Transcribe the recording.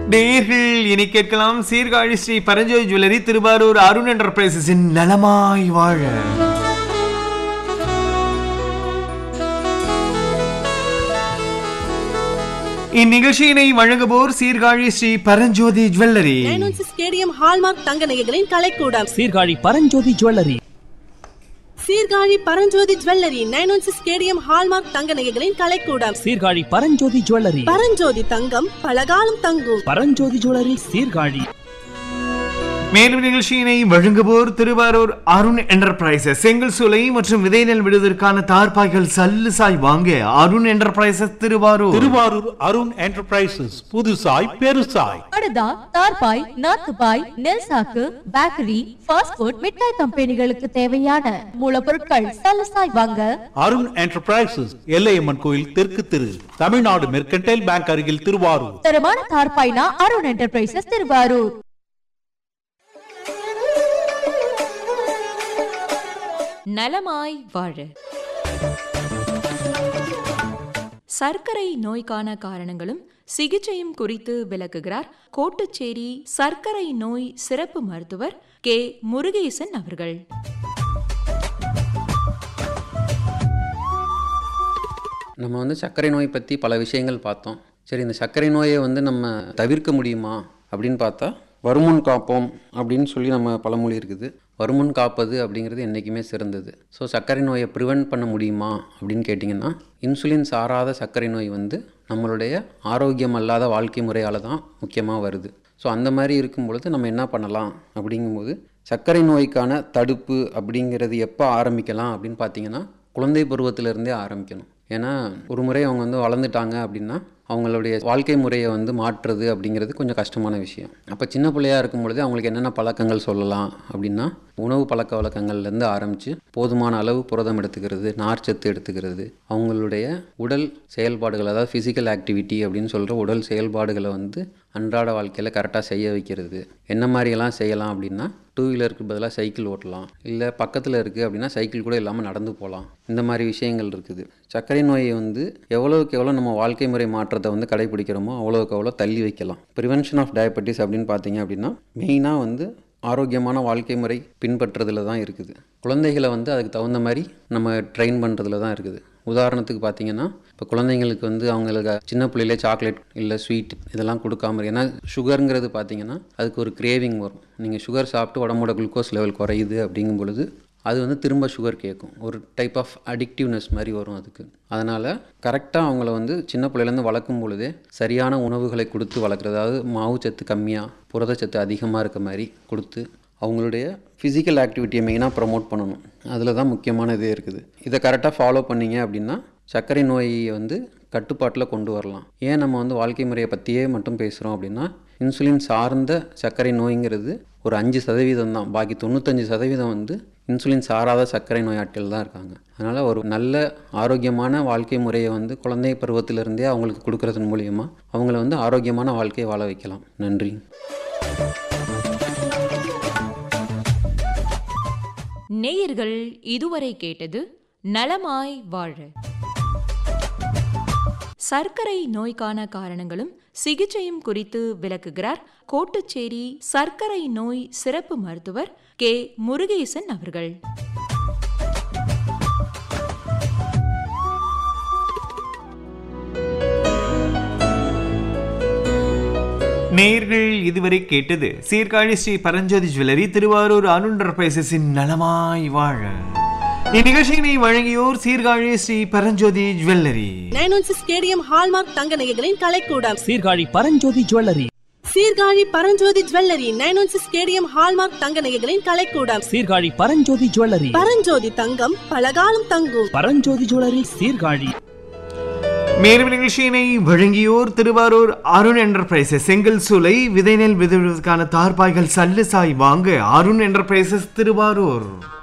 நேர்கள் இனி கேட்கலாம் சீர்காழி ஸ்ரீ பரஞ்சோதி ஜுவல்லரி திருவாரூர் அருண் என்டர்பிரைசஸின் நலமாய் வாழ இந்நிகழ்ச்சியினை வழங்குவோர் Sirkazhi Sri Paranjothi jewellery nine one six KDM hallmark தங்க நகைகளின் கலைக்கூடம் Sirkazhi Paranjothi jewellery Sirkazhi Paranjothi jewellery nine one six KDM hallmark தங்க நகைகளின் கலைக்கூடம் சீர்காழி பரஞ்சோதி ஜுவல்லரி பரஞ்சோதி தங்கம் பலகாலம் தங்கும் பரஞ்சோதி ஜுவல்லரி சீர்காழி மேலும் நிகழ்ச்சியினை வழங்குவோர் திருவாரூர் அருண் என்டர்பிரைசஸ் செங்கல் சூளை மற்றும் விதை நெல் விடுவதற்கான தார்பாய்கள் சல்லுசாய் வாங்க அருண் என்டர்பிரைசஸ் திருவாரூர் திருவாரூர் அருண் என்டர்பிரைசஸ் புதுசாய் பெருசாய் படுதா தார்பாய் நாத்துபாய் நெல் சாக்கு பேக்கரி ஃபாஸ்ட் ஃபுட் மிட்டாய் கம்பெனிகளுக்கு தேவையான மூலப்பொருட்கள் சலசாய் வாங்க அருண் என்டர்பிரைசஸ் எல்லையம்மன் கோயில் தெற்கு திரு தமிழ்நாடு மெர்கன்டைல் பேங்க் அருகில் திருவாரூர் தரமான தார்பாய்னா அருண் என்டர்பிரைசஸ் திருவாரூர் நலமாய் வாழ சர்க்கரை நோய்க்கான காரணங்களும் சிகிச்சையும் குறித்து விளக்குகிறார் கோட்டுச்சேரி சர்க்கரை நோய் சிறப்பு மருத்துவர் கே முருகேசன் அவர்கள் நம்ம வந்து சர்க்கரை நோய் பற்றி பல விஷயங்கள் பார்த்தோம் சரி இந்த சர்க்கரை நோயை வந்து நம்ம தவிர்க்க முடியுமா அப்படின்னு பார்த்தா வருமுன் காப்போம் அப்படின்னு சொல்லி நம்ம பழமொழி இருக்குது வருமுன் காப்பது அப்படிங்கிறது என்றைக்குமே சிறந்தது ஸோ சர்க்கரை நோயை ப்ரிவென்ட் பண்ண முடியுமா அப்படின்னு கேட்டிங்கன்னா இன்சுலின் சாராத சர்க்கரை நோய் வந்து நம்மளுடைய ஆரோக்கியம் அல்லாத வாழ்க்கை முறையால் தான் முக்கியமாக வருது ஸோ அந்த மாதிரி இருக்கும் பொழுது நம்ம என்ன பண்ணலாம் அப்படிங்கும்போது சர்க்கரை நோய்க்கான தடுப்பு அப்படிங்கிறது எப்போ ஆரம்பிக்கலாம் அப்படின்னு பார்த்தீங்கன்னா குழந்தை பருவத்திலிருந்தே ஆரம்பிக்கணும் ஏன்னா ஒரு முறை அவங்க வந்து வளர்ந்துட்டாங்க அப்படின்னா அவங்களுடைய வாழ்க்கை முறையை வந்து மாற்றுறது அப்படிங்கிறது கொஞ்சம் கஷ்டமான விஷயம் அப்போ சின்ன பிள்ளையா இருக்கும் பொழுது அவங்களுக்கு என்னென்ன பழக்கங்கள் சொல்லலாம் அப்படின்னா உணவு பழக்க வழக்கங்கள்லேருந்து ஆரம்பித்து போதுமான அளவு புரதம் எடுத்துக்கிறது நார்ச்சத்து எடுத்துக்கிறது அவங்களுடைய உடல் செயல்பாடுகள் அதாவது ஃபிசிக்கல் ஆக்டிவிட்டி அப்படின்னு சொல்கிற உடல் செயல்பாடுகளை வந்து அன்றாட வாழ்க்கையில் கரெக்டாக செய்ய வைக்கிறது என்ன மாதிரியெல்லாம் செய்யலாம் அப்படின்னா டூ வீலருக்கு பதிலாக சைக்கிள் ஓட்டலாம் இல்லை பக்கத்தில் இருக்குது அப்படின்னா சைக்கிள் கூட இல்லாமல் நடந்து போகலாம் இந்த மாதிரி விஷயங்கள் இருக்குது சர்க்கரை நோயை வந்து எவ்வளோக்கு எவ்வளோ நம்ம வாழ்க்கை முறை மாற்றத்தை வந்து கடைபிடிக்கிறோமோ அவ்வளோக்கு அவ்வளோ தள்ளி வைக்கலாம் ப்ரிவென்ஷன் ஆஃப் டயபெட்டிஸ் அப்படின்னு பார்த்தீங்க அப்படின்னா மெயினாக வந்து ஆரோக்கியமான வாழ்க்கை முறை பின்பற்றுறதுல தான் இருக்குது குழந்தைகளை வந்து அதுக்கு தகுந்த மாதிரி நம்ம ட்ரெயின் பண்ணுறதுல தான் இருக்குது உதாரணத்துக்கு பார்த்தீங்கன்னா இப்போ குழந்தைங்களுக்கு வந்து அவங்களுக்கு சின்ன பிள்ளையிலே சாக்லேட் இல்லை ஸ்வீட் இதெல்லாம் கொடுக்காம இருக்கு. ஏன்னா சுகருங்கிறது பார்த்தீங்கன்னா அதுக்கு ஒரு கிரேவிங் வரும் நீங்கள் சுகர் சாப்பிட்டு உடம்போட குளுக்கோஸ் லெவல் குறையுது அப்படிங்கும் பொழுது அது வந்து திரும்ப சுகர் கேட்கும் ஒரு டைப் ஆஃப் அடிக்டிவ்னஸ் மாதிரி வரும் அதுக்கு அதனால் கரெக்டாக அவங்கள வந்து சின்ன பிள்ளையிலேருந்து வளர்க்கும் பொழுதே சரியான உணவுகளை கொடுத்து வளர்க்குறது அதாவது மாவுச்சத்து கம்மியாக புரதச்சத்து அதிகமாக இருக்க மாதிரி கொடுத்து அவங்களுடைய ஃபிசிக்கல் ஆக்டிவிட்டியை மெயினாக ப்ரமோட் பண்ணணும் அதில் தான் முக்கியமான இதே இருக்குது இதை கரெக்டாக ஃபாலோ பண்ணீங்க அப்படின்னா சர்க்கரை நோயை வந்து கட்டுப்பாட்டில் கொண்டு வரலாம் ஏன் நம்ம வந்து வாழ்க்கை முறையை பற்றியே மட்டும் பேசுகிறோம் அப்படின்னா இன்சுலின் சார்ந்த சர்க்கரை நோய்ங்கிறது ஒரு அஞ்சு சதவீதம் தான் பாக்கி தொண்ணூத்தஞ்சு சதவீதம் வந்து இன்சுலின் சாராத சர்க்கரை நோயாட்கள் தான் இருக்காங்க அதனால் ஒரு நல்ல ஆரோக்கியமான வாழ்க்கை முறையை வந்து குழந்தை பருவத்திலிருந்தே அவங்களுக்கு கொடுக்கறதன் மூலியமா அவங்கள வந்து ஆரோக்கியமான வாழ்க்கையை வாழ வைக்கலாம் நன்றி நேயர்கள் இதுவரை கேட்டது நலமாய் வாழ சர்க்கரை நோய்க்கான காரணங்களும் சிகிச்சையும் குறித்து விளக்குகிறார் கோட்டுச்சேரி சர்க்கரை நோய் சிறப்பு மருத்துவர் கே முருகேசன் அவர்கள் நேர்கள் இதுவரை கேட்டது சீர்காழி ஸ்ரீ பரஞ்சோதி ஜுவல்லரி திருவாரூர் அருண் என்டர்பிரைசஸின் நலமாய் வாழ இந்நிகழ்ச்சியினை வழங்கியோர் Sirkazhi Sri Paranjothi jewellery nine one six KDM hallmark தங்க நகைகளின் கலைக்கூடம் Sirkazhi Paranjothi jewellery Sirkazhi Paranjothi jewellery nine one six KDM hallmark தங்க நகைகளின் கலைக்கூடம் சீர்காழி பரஞ்சோதி ஜுவல்லரி பரஞ்சோதி தங்கம் பலகாலம் தங்கும் பரஞ்சோதி ஜுவல்லரி சீர்காழி மேலும் நிகழ்ச்சியினை வழங்கியோர் திருவாரூர் அருண் என்டர்பிரைசஸ் செங்கல் சூளை விதைநெல் விதைவதற்கான தார்பாய்கள் சல்லுசாய் வாங்க அருண் என்டர்பிரைசஸ் திருவாரூர்